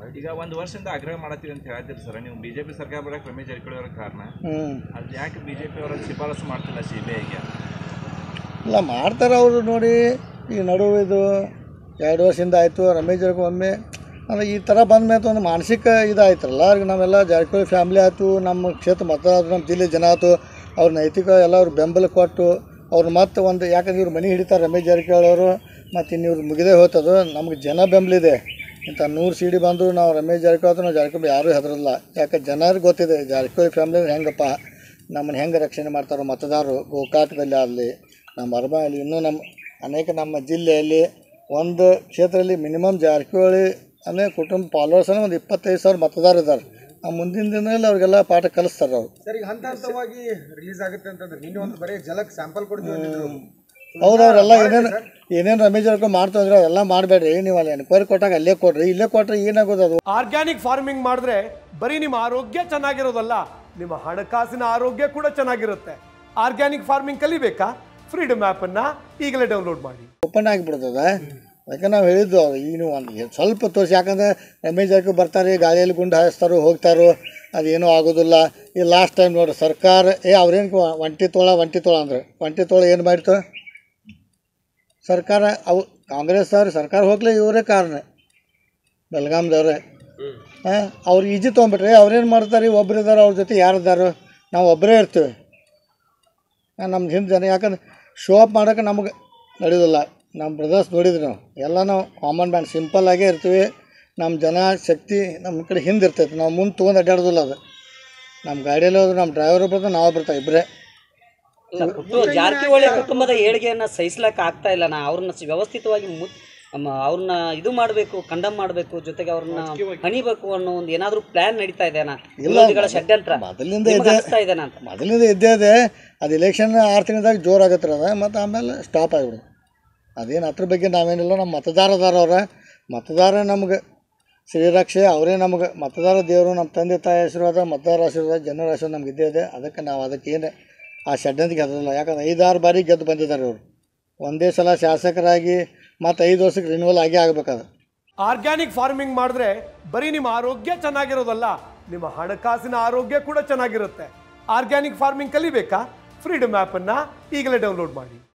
ಈಗ ಒಂದು ವರ್ಷದಿಂದ ಆಗ್ರಹ ಮಾಡತ್ತೀರಿ ಅಂತ ಹೇಳ್ತೀರಿ ಸರ್ ನೀವು ಬಿಜೆಪಿ ಸರ್ಕಾರ ಬರಕ್ಕೆ ರಮೇಶ್ ಜಾರಕಿಹೊಳಿ ಅವರ ಕಾರಣ ಹ್ಞೂ ಅದು ಯಾಕೆ ಬಿಜೆಪಿ ಅವರ ಶಿಫಾರಸು ಮಾಡ್ತಿಲ್ಲ ಸಿ ಬಿ ಐಗೆ ಇಲ್ಲ ಮಾಡ್ತಾರೆ ಅವರು ನೋಡಿ ಈ ನಡುವೆ ಇದು ಎರಡು ವರ್ಷದಿಂದ ಆಯಿತು ರಮೇಶ್ ಜಾರಕಿಹೊಳಿ ಒಮ್ಮೆ ಅಂದರೆ ಈ ಥರ ಬಂದ ಮೇಲೆ ಒಂದು ಮಾನಸಿಕ ಇದಾಯ್ತಲ್ಲ ಈಗ ನಾವೆಲ್ಲ ಜಾರಕಿಹೊಳಿ ಫ್ಯಾಮ್ಲಿ ಆಯಿತು ನಮ್ಮ ಕ್ಷೇತ್ರ ಮತದಾರರು ನಮ್ಮ ಜಿಲ್ಲೆ ಜನ ಆಯ್ತು ಅವ್ರ ನೈತಿಕ ಎಲ್ಲ ಅವ್ರು ಬೆಂಬಲ ಕೊಟ್ಟು ಅವ್ರು ಮತ್ತೆ ಒಂದು ಯಾಕಂದ್ರೆ ಇವ್ರು ಮನೆ ಹಿಡಿತಾರೆ ರಮೇಶ್ ಜಾರಕಿಹೊಳಿ ಅವರು ಮತ್ತು ಇನ್ನು ಇವ್ರು ಮುಗಿದೇ ಹೋಗ್ತದೆ ನಮ್ಗೆ ಜನ ಬೆಂಬಲ ಇದೆ ಇಂಥ ನೂರು ಸೀಡಿ ಬಂದು ನಾವು ರಮೇಶ್ ಜಾರಕಿಹೊಳಿ ನಾವು ಜಾರಕಿಹೊಳಿ ಯಾರೂ ಹೆದರಲ್ಲ ಯಾಕೆ ಜನರಿಗೆ ಗೊತ್ತಿದೆ ಜಾರಕಿಹೊಳಿ ಫ್ಯಾಮ್ಲಿ ಹೆಂಗಪ್ಪ ನಮ್ಮನ್ನು ಹೆಂಗೆ ರಕ್ಷಣೆ ಮಾಡ್ತಾರೋ ಮತದಾರರು ಗೋಕಾಕದಲ್ಲಿ ಆಗಲಿ ನಮ್ಮ ಅರಬಾಯಲ್ಲಿ ಇನ್ನೂ ನಮ್ಮ ಅನೇಕ ನಮ್ಮ ಜಿಲ್ಲೆಯಲ್ಲಿ ಒಂದು ಕ್ಷೇತ್ರದಲ್ಲಿ ಮಿನಿಮಮ್ ಜಾರಕಿಹೊಳಿ ಅಂದರೆ ಕುಟುಂಬ ಫಾಲೋವರ್ಸ್ ಅಂದ್ರೆ ಒಂದು ಇಪ್ಪತ್ತೈದು ಸಾವಿರ ಮತದಾರ ಇದ್ದಾರೆ ಆ ಮುಂದಿನ ದಿನದಲ್ಲಿ ಅವ್ರಿಗೆಲ್ಲ ಪಾಠ ಕಲಿಸ್ತಾರೆ ಅವರು ಸರ್ ಈಗ ಹಂತ ಹಂತವಾಗಿ ರಿಲೀಸ್ ಆಗುತ್ತೆ ಅಂತಂದ್ರೆ ನಿನ್ನೆ ಒಂದು ಬರೀ ಜಲಕ್ ಸ್ಯಾಂಪಲ್ ಕೊಡ್ತೀವಿ ಅಂತಿದ್ರು ಹೌದು ಅವರೆಲ್ಲ ಏನೇನು ಏನೇನು ರಮೇಶ್ ಜಾರಕಿಹೊಳಿ ಮಾಡ್ತಾ ಅಂದ್ರೆ ಅವೆಲ್ಲ ಮಾಡಬೇಡ್ರಿ ನೀವು ಅಲ್ಲಿ ಎನ್ಕ್ವೈರಿ ಕೊಟ್ಟಾಗ ಅಲ್ಲೇ ಕೊಡ್ರಿ ಇಲ್ಲೇ ಕೊಟ್ರೆ ಏನಾಗೋದು ಅದು ಆರ್ಗ್ಯಾನಿಕ್ ಫಾರ್ಮಿಂಗ್ ಮಾಡಿದ್ರೆ ಬರೀ ನಿಮ್ಮ ಆರೋಗ್ಯ ಚೆನ್ನಾಗಿರೋದಲ್ಲ ನಿಮ್ಮ ಹಣಕಾಸಿನ ಆರೋಗ್ಯ ಕೂಡ ಚೆನ್ನಾಗಿರುತ್ತೆ ಆರ್ಗ್ಯಾನಿಕ್ ಫಾರ್ಮಿಂಗ್ ಕಲಿಬೇಕಾ ಫ್ರೀಡಮ್ ಆ್ಯಪನ್ನು ಈಗಲೇ ಡೌನ್ಲೋಡ್ ಮಾಡಿ ಓಪನ್ ಆಗಿಬಿಡ್ತದ ಅದಕ್ಕೆ ನಾವು ಹೇಳಿದ್ದು ಅದು ಈಗ ನೀವು ಒಂದು ಸ್ವಲ್ಪ ತೋರಿಸಿ ಯಾಕಂದ್ರೆ ರಮೇಶ್ ಜಾರಕಿಹೊಳಿ ಬರ್ತಾರೆ ಗಾಳಿಯಲ್ಲಿ ಗುಂಡು ಹಾಯಿಸ್ತಾರೋ ಹೋಗ್ತಾರೋ ಅದೇನೂ ಆಗೋದಿಲ್ಲ ಈ ಲಾಸ್ಟ್ ಟೈಮ್ ನೋಡಿ ಸರ್ಕಾರ ಏ ಅವ್ರೇನು ಒಂಟಿ ತೋಳ ಒಂಟಿ ತೋಳ ಅಂದ್ರೆ ಒಂಟಿ ತೋಳ ಏನು ಮಾಡಿತು ಸರ್ಕಾರ ಅವು ಕಾಂಗ್ರೆಸ್ ಅವ್ರು ಸರ್ಕಾರ ಹೋಗ್ಲೇ ಇವರೇ ಕಾರಣ ಬೆಲ್ಗಾಮ್ದವ್ರೆ ಹಾಂ ಅವ್ರು ಈಜಿ ತೊಗೊಂಬಿಟ್ರೆ ಅವ್ರೇನು ಮಾಡ್ತಾರೆ ಒಬ್ರು ಇದ್ದಾರೆ ಅವ್ರ ಜೊತೆ ಯಾರು ಇದ್ದಾರೋ ನಾವು ಒಬ್ಬರೇ ಇರ್ತೀವಿ ನಮ್ಮ ಹಿಂದೆ ಜನ ಯಾಕಂದ್ರೆ ಶೋ ಅಪ್ ಮಾಡೋಕೆ ನಮಗೆ ನಡೆಯೋದಿಲ್ಲ ನಮ್ಮ ಬ್ರದರ್ಸ್ ನೋಡಿದ್ವಿ ನಾವು ಎಲ್ಲ ನಾವು ಕಾಮನ್ ಮ್ಯಾನ್ ಸಿಂಪಲ್ ಆಗೇ ಇರ್ತೀವಿ ನಮ್ಮ ಜನ ಶಕ್ತಿ ನಮ್ಮ ಕಡೆ ಹಿಂದೆ ಇರ್ತೈತೆ ನಾವು ಮುಂದೆ ತೊಗೊಂಡು ಅಡ್ಡಾಡೋದಿಲ್ಲ ಅದು ನಮ್ಮ ಗಾಡಿಯಲ್ಲಿ ಹೋದ್ರೆ ನಮ್ಮ ಡ್ರೈವರು ಬರ್ತಾರೆ ನಾವು ಬರ್ತಾವೆ ಇಬ್ಬರೇ ಇಲ್ಲ ಕುಟು- ಜಾರಕಿಹೊಳಿ ಕುಟುಂಬದ ಏಳಿಗೆಯನ್ನ ಸಹಿಸ್ಲಕ್ ಆಗ್ತಾ ಇಲ್ಲ ನಾ ಅವ್ರನ್ನ ಸ- ವ್ಯವಸ್ಥಿತವಾಗಿ ಮುತ್ ನಮ್ಮ ಅವ್ರನ್ನ ಇದು ಮಾಡಬೇಕು ಕಂಡಮ್ ಮಾಡಬೇಕು ಜೊತೆಗೆ ಅವ್ರನ್ನ ಹಣಿಬೇಕು ಅನ್ನೋ ಒಂದು ಏನಾದ್ರೂ ಪ್ಲಾನ್ ನಡೀತಾ ಇದೆನಾ ವಿರೋಧಿಗಳ ಷಡ್ಯಂತ್ರ ಮೊದಲಿಂದ ನಿಮ್ಗೆ ಇದೆ ಅನಿಸ್ತಾ ಇದೆನಾ ಅಂತ ಮೊದಲಿಂದ ಇದ್ದೇ ಇದೆ ಅದು ಇಲೆಕ್ಷನ್ ಆರು ತಿಂಗಳದಾಗ ಜೋರಾಗತ್ತೆ ಅದ ಮತ್ತು ಆಮೇಲೆ ಸ್ಟಾಪ್ ಆಗಿಬಿಡು ಅದೇನು ಅದ್ರ ಬಗ್ಗೆ ನಾವೇನಿಲ್ಲ ನಮ್ಮ ಮತದಾರ ಅದಾರ ಅವ್ರ ಮತದಾರ ನಮ್ಗೆ ಶ್ರೀರಕ್ಷೆ ಅವರೇ ನಮ್ಗೆ ಮತದಾರ ದೇವರು ನಮ್ಮ ತಂದೆ ತಾಯಿ ಆಶೀರ್ವಾದ ಮತದಾರ ಆಶೀರ್ವಾದ ಜನರ ಆಶೀರ್ವಾದ ನಮ್ಗೆ ಇದ್ದೇ ಇದೆ ಅದಕ್ಕೆ ನಾವು ಅದಕ್ಕೆ ಏನು ಆ ಷಡ್ಯಂತ್ರ ಗೆದ್ದಲ್ಲ ಯಾಕಂದ್ರೆ ಐದಾರು ಬಾರಿ ಗೆದ್ದು ಬಂದಿದ್ದಾರೆ ಇವರು ಒಂದೇ ಸಲ ಶಾಸಕರಾಗಿ ಮತ್ತು ಐದು ವರ್ಷಕ್ಕೆ ರಿನ್ಯೂವಲ್ ಆಗೇ ಆಗಬೇಕದು ಆರ್ಗ್ಯಾನಿಕ್ ಫಾರ್ಮಿಂಗ್ ಮಾಡಿದ್ರೆ ಬರೀ ನಿಮ್ಮ ಆರೋಗ್ಯ ಚೆನ್ನಾಗಿರೋದಲ್ಲ ನಿಮ್ಮ ಹಣಕಾಸಿನ ಆರೋಗ್ಯ ಕೂಡ ಚೆನ್ನಾಗಿರುತ್ತೆ ಆರ್ಗ್ಯಾನಿಕ್ ಫಾರ್ಮಿಂಗ್ ಕಲಿಬೇಕಾ ಫ್ರೀಡಮ್ ಆ್ಯಪನ್ನು ಈಗಲೇ ಡೌನ್ಲೋಡ್ ಮಾಡಿ